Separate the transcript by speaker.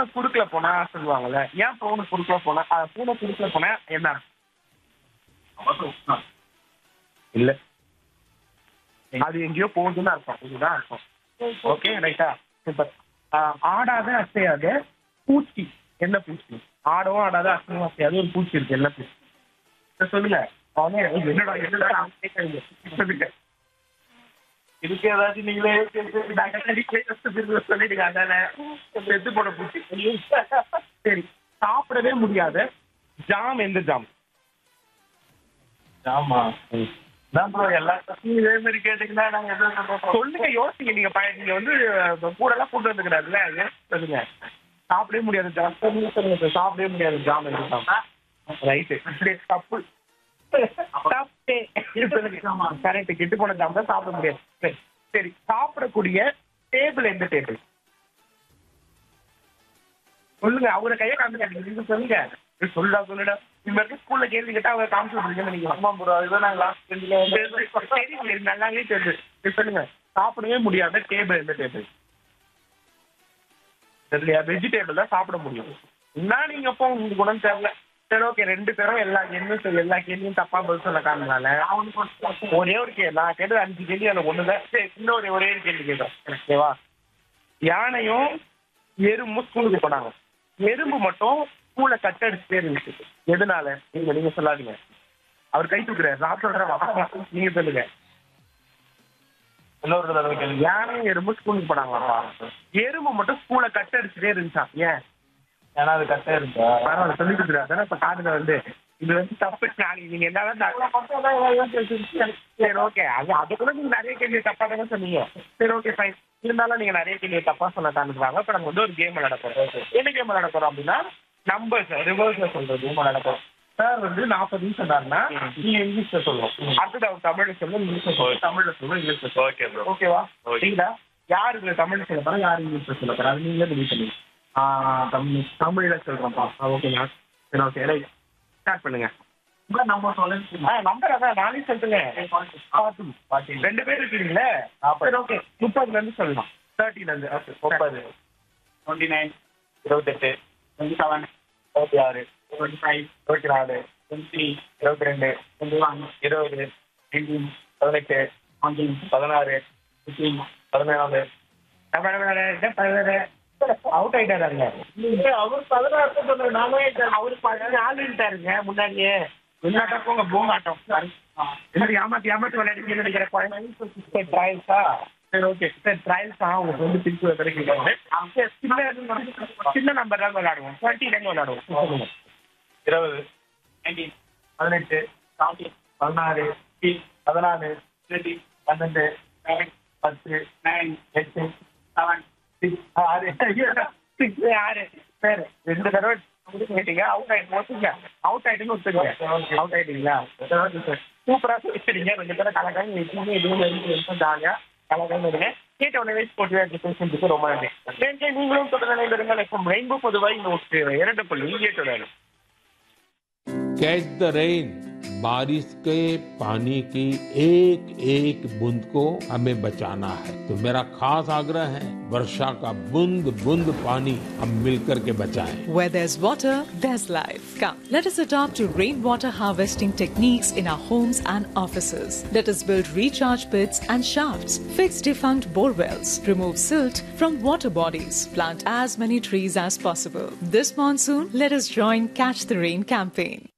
Speaker 1: பூனை குறுக்கல போனா சொல்லுவாங்கல்ல ஏன் பூனை குறுக்கல போனா அஹ், பூனை குறுக்கல போனா என்ன அர்த்தம்? இல்ல அது எங்கேயோ போகுதுன்னு அர்த்தம் இதுதான் அர்த்தம் ஓகே ரைட்டா சூப்பர் ஆடாத அசையாத பூச்சி என்ன பூச்சி ஆடவும் ஆடாத அசையும் அசையாத ஒரு பூச்சி இருக்கு என்ன பூச்சி சரி, சொல்லுங்க அவனே என்னடா என்னடா அவன் கேட்கறீங்க. சொல்லுங்க இதுக்கு ஏதாச்சும் நீங்களே சொல்லிடுங்க அதானே செத்து போன பூச்சி சரி சாப்பிடவே முடியாத ஜாம் எந்த ஜாம்
Speaker 2: ஆமா அதான் ப்ரோ எல்லா பசங்களும் இதே மாதிரி கேட்டீங்கன்னா நாங்க எதுவும் சொல்றோம்
Speaker 1: சொல்லுங்க யோசிங்க நீங்க பய- நீங்க வந்து கூட எல்லாம் கூட்டு வந்துக்கிறாருல்ல சொல்லுங்க சாப்பிடவே முடியாது ஜாம் சொல்லுங்க சொல்லுங்க சார் சாப்பிடவே முடியாது ஜாம் எந்த ஜாம் ரைட்டு தப்பு தப்பே சொல்லுங்க கரெக்ட் கெட்டு போன ஜாம் தான் சாப்பிட முடியாது சரி சரி சாப்பிடக்கூடிய டேபிள் எந்த டேபிள் சொல்லுங்க அவரை கையை காமிக்காதீங்க நீங்க சொல்லுங்க ஏய், சொல்லுடா சொல்லுடா இந்த மாதிரி ஸ்கூல்ல கேள்வி கேட்டா அவங்க காமிச்சு விடுறீங்கன்னு நீங்க
Speaker 2: ஆமா ப்ரோ இதுதான் நாங்க லாஸ்ட் பெஞ்சில்
Speaker 1: சரி சரி நல்லாவே தெரியுது சரி, சொல்லுங்க சாப்பிடவே முடியாத டேபிள் எந்த டேபிள் தெரியலையா வெஜிடேபிள் தான் சாப்பிட முடியும் என்ன நீங்க அப்போ உங்களுக்கு குணம் தெரியல சரி ஓகே ரெண்டு பேரும் எல்லா கேள்வியும் சரி, எல்லா கேள்வியும் தப்பா பதில் சொல்ல காரணனால ஒரே ஒரு கேள்வி நான் கேட்டது அஞ்சு கேள்வி அதில் ஒண்ணுதான் சரி இன்னும் ஒரு ஒரே ஒரு கேள்வி கேட்குறேன் ஓகேவா யானையும் எறும்பும் ஸ்கூலுக்கு போனாங்க எறும்பு மட்டும் ஸ்கூலை கட்டடிச்சுட்டே இருந்துச்சு எதனால நீங்க நீங்க சொல்லாதீங்க அவர் கை தூக்குறாரு நான் சொல்றேன் நீங்க சொல்லுங்க
Speaker 2: இன்னொரு தடவை கேளுங்க
Speaker 1: யானையும் எறும்பு ஸ்கூலுக்கு போனாங்களா எறும்பு மட்டும் ஸ்கூலை கட்டடிச்சுட்டே இருந்துச்சான் ஏன்
Speaker 2: ஏன்னா அது கரெக்டா இருக்கா
Speaker 1: பரவாயில்ல சொல்லி கொடுக்குறாரு இப்ப காதுல வந்து இது வந்து தப்பு நாளைக்கு நீங்க என்ன சரி ஓகே அது அது கூட நீங்க நிறைய கேள்வி தப்பா தானே சொன்னீங்க சரி ஓகே ஃபைன் இருந்தாலும் நீங்க நிறைய கேள்வி தப்பா சொன்ன காரணத்துக்காக இப்ப நம்ம வந்து ஒரு கேம் விளையாட போறோம் என்ன கேம் விளையாட போறோம் அப்படின்னா நம்பர்ஸ் ரிவர்ஸ்ல சொல்ற கேம் விளையாட போறோம் சார் வந்து நாற்பது நிமிஷம் சொன்னாருன்னா நீங்க இங்கிலீஷ்ல சொல்லணும் அடுத்தது அவர் தமிழ்ல சொல்லணும் இங்கிலீஷ்ல சொல்லணும் தமிழ்ல சொல்லணும் இங்கிலீஷ்ல சொல்லணும்
Speaker 2: ஓகே ப்ரோ
Speaker 1: ஓகேவா
Speaker 2: Okay.
Speaker 1: சரிங்களா யார் இதுல தமிழ்ல சொல்ல போறா யார் இங்கிலீஷ்ல சொல்ல போறா அது நீங்களே முடிவு பண்ணுங்க ஆ, தமிழ் தமிழ்ல சொல்றேன்ப்பா ஓகேங்களா சரி ஓகே ரைட் ஸ்டார்ட் பண்ணுங்க
Speaker 2: நம்ம சொல்லுங்க
Speaker 1: ஆ நம்பர் அதான் நானே சொல்லுங்க பாத்து ரெண்டு பேர் இருக்கீங்களே சரி ஓகே முப்பதுல இருந்து சொல்லலாம் தேர்ட்டில இருந்து ஓகே
Speaker 2: முப்பது டுவெண்ட்டி நைன் இருபத்தெட்டு டுவெண்ட்டி செவன் இருபத்தி ஆறு டுவெண்ட்டி ஃபைவ் இருபத்தி நாலு டுவெண்ட்டி இருபத்தி ரெண்டு டுவெண்ட்டி ஒன் இருபது எயிட்டீன் பதினெட்டு பஞ்சம் பதினாறு ஃபிஃப்டீன் பதினேழு
Speaker 1: அவுட் ஆயிட்டாருங்க அவர் பதினாறு சொன்னாரு நானே அவரு பதினாலுட்டாருங்க முன்னாடியே விளையாட்டம் போங்க போங்காட்டம் என்ன ஏமாத்தி ஏமாத்தி விளையாடுங்க நினைக்கிற ட்ரையல்ஸா சரி ஓகே சரி ட்ரையல்ஸா உங்களுக்கு வந்து பிரிச்சு கிடைக்கிறாங்க சின்ன சின்ன நம்பர் தான் விளையாடுவோம் டுவெண்ட்டி தான் விளையாடுவோம் சொல்லுங்க
Speaker 2: இருபது நைன்டீன் பதினெட்டு செவன்டீன் பதினாறு பதினாலு டுவெண்ட்டி பன்னெண்டு நைன் பத்து நைன் எட்டு செவன் சிக்ஸ் ஆறு
Speaker 1: சிக்ஸ் ஆறு சரி ரெண்டு தடவை கேட்டீங்க அவுட் ஆயிட்டு ஒத்துங்க அவுட் ஆயிட்டுன்னு ஒத்துங்க அவுட் ஆயிட்டீங்களா சூப்பரா சொல்லிக்கிறீங்க ரெண்டு பேரும் கலக்காங்க எப்பவுமே எதுவும் எடுத்து ஜாலியா கலக்காம இருங்க கேட்ட உடனே வயசு போட்டு பேசுறதுக்கு ரொம்ப நன்றி நன்றி நீங்களும் தொடர்ந்து நினைந்திருங்கள் இப்போ ரெயின்போ பொதுவாக இந்த இரண்டு புள்ளி கேட்டுள்ளாரு
Speaker 3: कैच द रेन बारिश के पानी की एक एक बूंद को हमें बचाना है तो मेरा खास आग्रह है वर्षा का बूंद बूंद पानी हम मिलकर के बचाएं
Speaker 4: Where there's water, there's life. Come, let us adopt to rainwater harvesting techniques in our homes and offices. Let us build recharge pits and shafts, fix defunct bore wells, remove silt from water bodies, plant as many trees as possible. This monsoon, let us join Catch the Rain campaign.